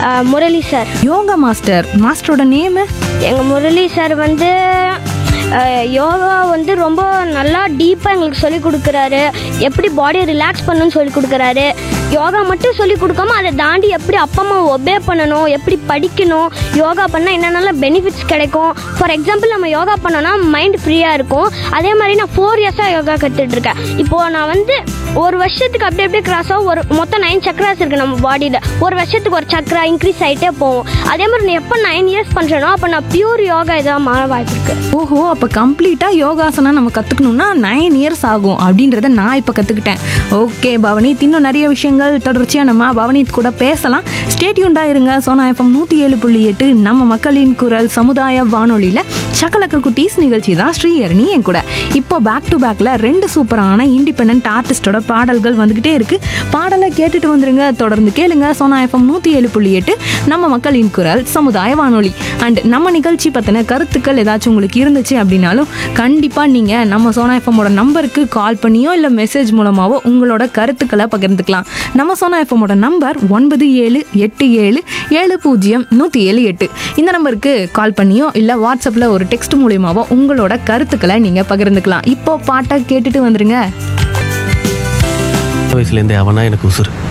அஹ், Murali sir yoga master மாஸ்டரோட name எங்கள் Murali sir வந்து அஹ், யோகா வந்து ரொம்ப நல்லா டீப்பாக எங்களுக்கு சொல்லி கொடுக்குறாரு எப்படி பாடியை ரிலாக்ஸ் பண்ணணும்னு சொல்லி கொடுக்குறாரு யோகா மட்டும் சொல்லி கொடுக்காம அதை தாண்டி எப்படி அப்பா அம்மா ஒபே பண்ணணும் எப்படி படிக்கணும் யோகா பண்ணால் என்னென்னலாம் பெனிஃபிட்ஸ் கிடைக்கும் ஃபார் எக்ஸாம்பிள் நம்ம யோகா பண்ணோன்னா மைண்ட் ஃப்ரீயாக இருக்கும் அதே மாதிரி நான் ஃபோர் இயர்ஸாக யோகா கற்றுட்டு இருக்கேன் இப்போது நான் வந்து ஒரு வருஷத்துக்கு அப்படி அப்படியே கிராஸ் ஆகும் ஒரு மொத்தம் நைன் சக்கராஸ் இருக்குது நம்ம பாடியில் ஒரு வருஷத்துக்கு ஒரு சக்கரா இன்க்ரீஸ் ஆகிட்டே போகும் அதே மாதிரி நான் எப்போ நைன் இயர்ஸ் பண்ணுறேனோ அப்போ நான் பியூர் யோகா இதாக மாற வாய்ப்பு இருக்குது ஓஹோ அப்போ கம்ப்ளீட்டாக யோகாசனம் நம்ம கற்றுக்கணும்னா நைன் இயர்ஸ் ஆகும் அப்படின்றத நான் இப்போ கற்றுக்கிட்டேன் ஓகே பவனித் இன்னும் நிறைய விஷயங்கள் தொடர்ச்சியாக நம்ம பவனித் கூட பேசலாம் ஸ்டேட்யூண்டாக இருங்க சோனா எஃப்எம் நூற்றி ஏழு புள்ளி எட்டு நம்ம மக்களின் குரல் சமுதாய வானொலியில் சக்கலக்க குட்டீஸ் நிகழ்ச்சி தான் ஸ்ரீஹரணி என் கூட இப்போ பேக் டு பேக்கில் ரெண்டு சூப்பரான இண்டிபெண்ட் ஆர்டிஸ்டோட பாடல்கள் வந்துக்கிட்டே இருக்கு பாடலை கேட்டுட்டு வந்துருங்க தொடர்ந்து கேளுங்க சோனா எஃப்எம் நூற்றி ஏழு புள்ளி எட்டு நம்ம மக்களின் குரல் சமுதாய வானொலி அண்ட் நம்ம நிகழ்ச்சி பற்றின கருத்துக்கள் ஏதாச்சும் உங்களுக்கு இருந்துச்சு அப்படின்னாலும் கண்டிப்பாக நீங்கள் நம்ம சோனா எஃப்எம்மோட நம்பருக்கு கால் பண்ணியோ இல்லை மெசேஜ் மூலமாவோ உங்களோட கருத்துக்களை பகிர்ந்துக்கலாம் நம்ம சோனா எஃப்எம்மோட நம்பர் ஒன்பது ஏழு எட்டு ஏழு ஏழு பூஜ்ஜியம் நூற்றி ஏழு எட்டு இந்த நம்பருக்கு கால் பண்ணியோ இல்லை வாட்ஸ்அப்பில் ஒரு டெக்ஸ்ட் மூலியமாவோ உங்களோட கருத்துக்களை நீங்கள் பகிர்ந்துக்கலாம் இப்போ பாட்டை கேட்டுட்டு வந்துருங்க வயசுலேருந்தே அவனா எனக்கு உசுறு